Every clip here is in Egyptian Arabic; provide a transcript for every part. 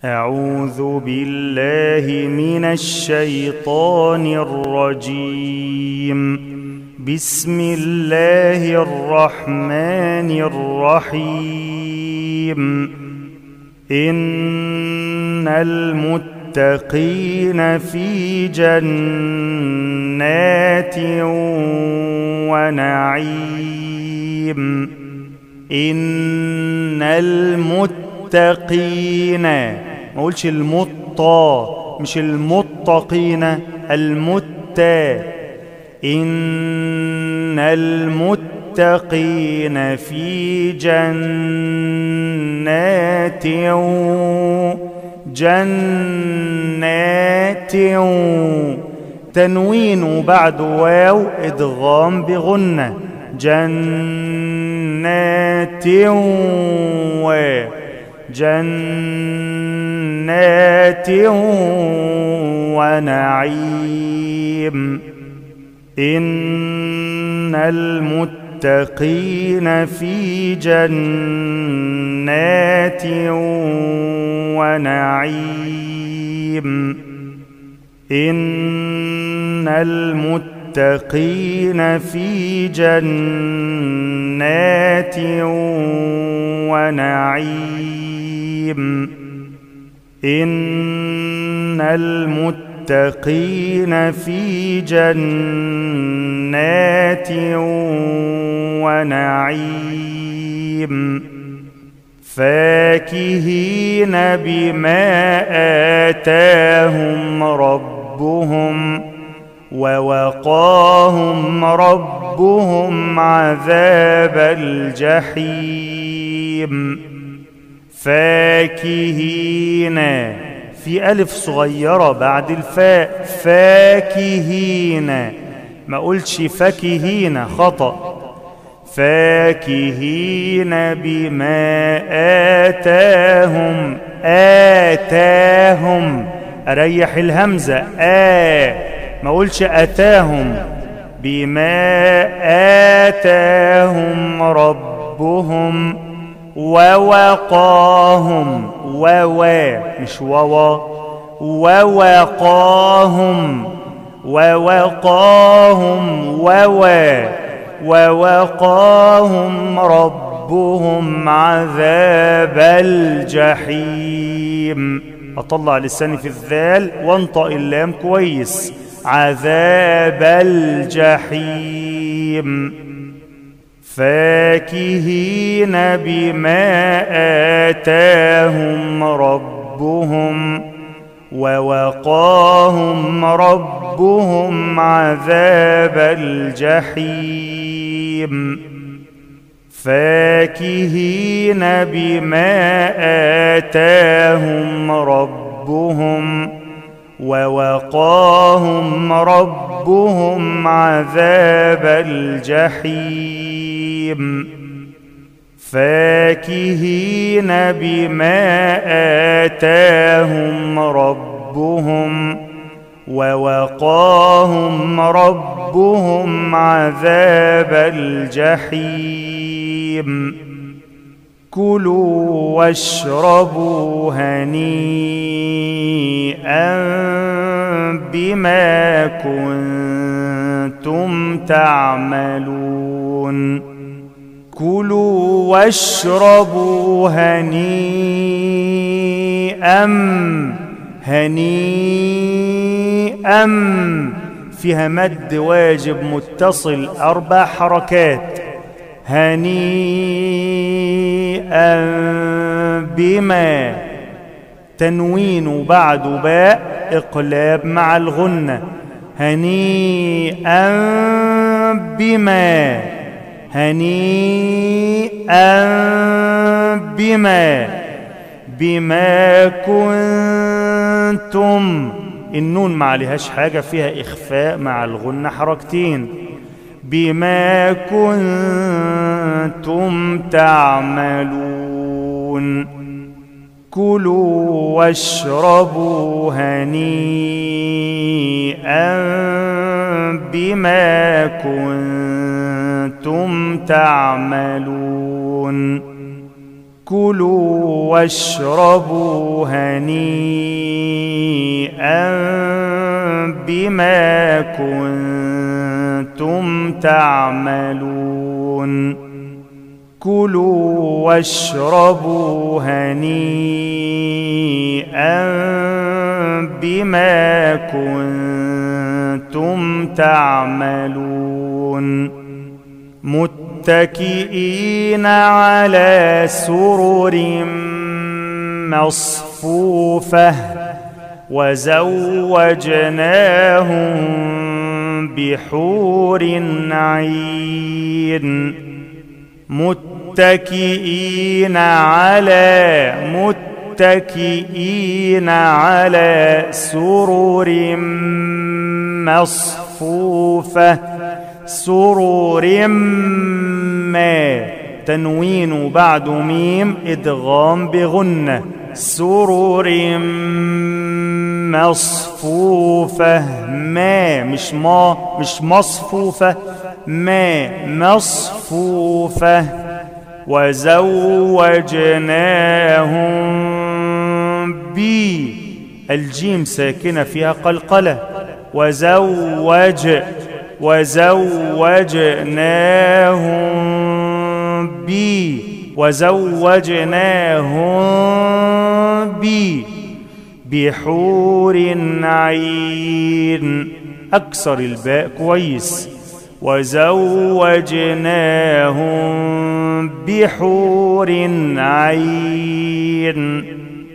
أعوذ بالله من الشيطان الرجيم بسم الله الرحمن الرحيم إن المتقين في جنات ونعيم إن المتقين ما اقولش المطى مش المتقين المتى إن المتقين في جنات جنات تنوين بعد واو إدغام بغنة جنات و جنات ونعيم إن المتقين في جنات ونعيم إن المتقين في جنات ونعيم إن المتقين في جنات ونعيم فاكهين بما آتاهم ربهم ووقاهم ربهم عذاب الجحيم فاكهين في ألف صغيرة بعد الفاء فاكهين ما قلتش فاكهين خطأ فاكهين بما آتاهم آتاهم أريح الهمزة آ ما قلش أتاهم بما آتاهم ربهم ووقاهم ووا مش ووا ووقاهم ووقاهم ووا ووقاهم ربهم عذاب الجحيم أطلع لساني في الذال وانطق اللام كويس عذاب الجحيم فاكهين بما آتاهم ربهم ووقاهم ربهم عذاب الجحيم فاكهين بما آتاهم ربهم ووقاهم ربهم عذاب الجحيم فاكهين بما آتاهم ربهم ووقاهم ربهم عذاب الجحيم كلوا واشربوا هنيئا بما كنتم تعملون كلوا واشربوا هنيئا هنيئا فيها مد واجب متصل أربع حركات هنيئا بما تنوين بعد باء إقلاب مع الغنة هنيئا بما هنيئا بما بما كنتم النون ما عليهاش حاجة فيها إخفاء مع الغنة حركتين بما كنتم تعملون كلوا واشربوا هنيئا بما كنتم تعملون كلوا واشربوا هنيئا بما كنتم تعملون كلوا واشربوا هنيئا بما كنتم تعملون متكئين على سرر مصفوفه وزوجناهم بحور عين متكئين على متكئين على سرر مصفوفه سرور ما تنوين بعد ميم ادغام بغنه سرور مصفوفه ما مش ما مش مصفوفه ما مصفوفه وزوجناهم بي الجيم ساكنه فيها قلقله وزوج وزوجناهم بي وزوجناهم بي بحور عين أكسر الباء كويس وزوجناهم بحور عين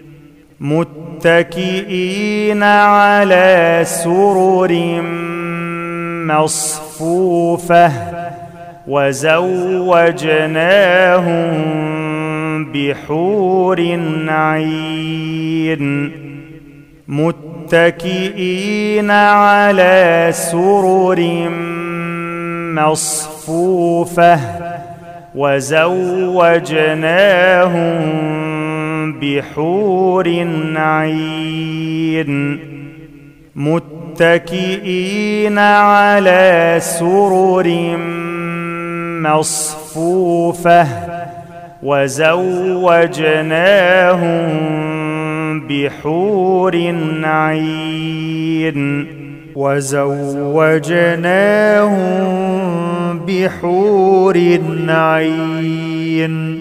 متكئين على سرر مصفوفه وزوجناهم بحور عين متكئين على سرر مصفوفه وزوجناهم بحور عين متكئين على سرر مصفوفه وزوجناهم بحور عين وزوجناهم بحور عين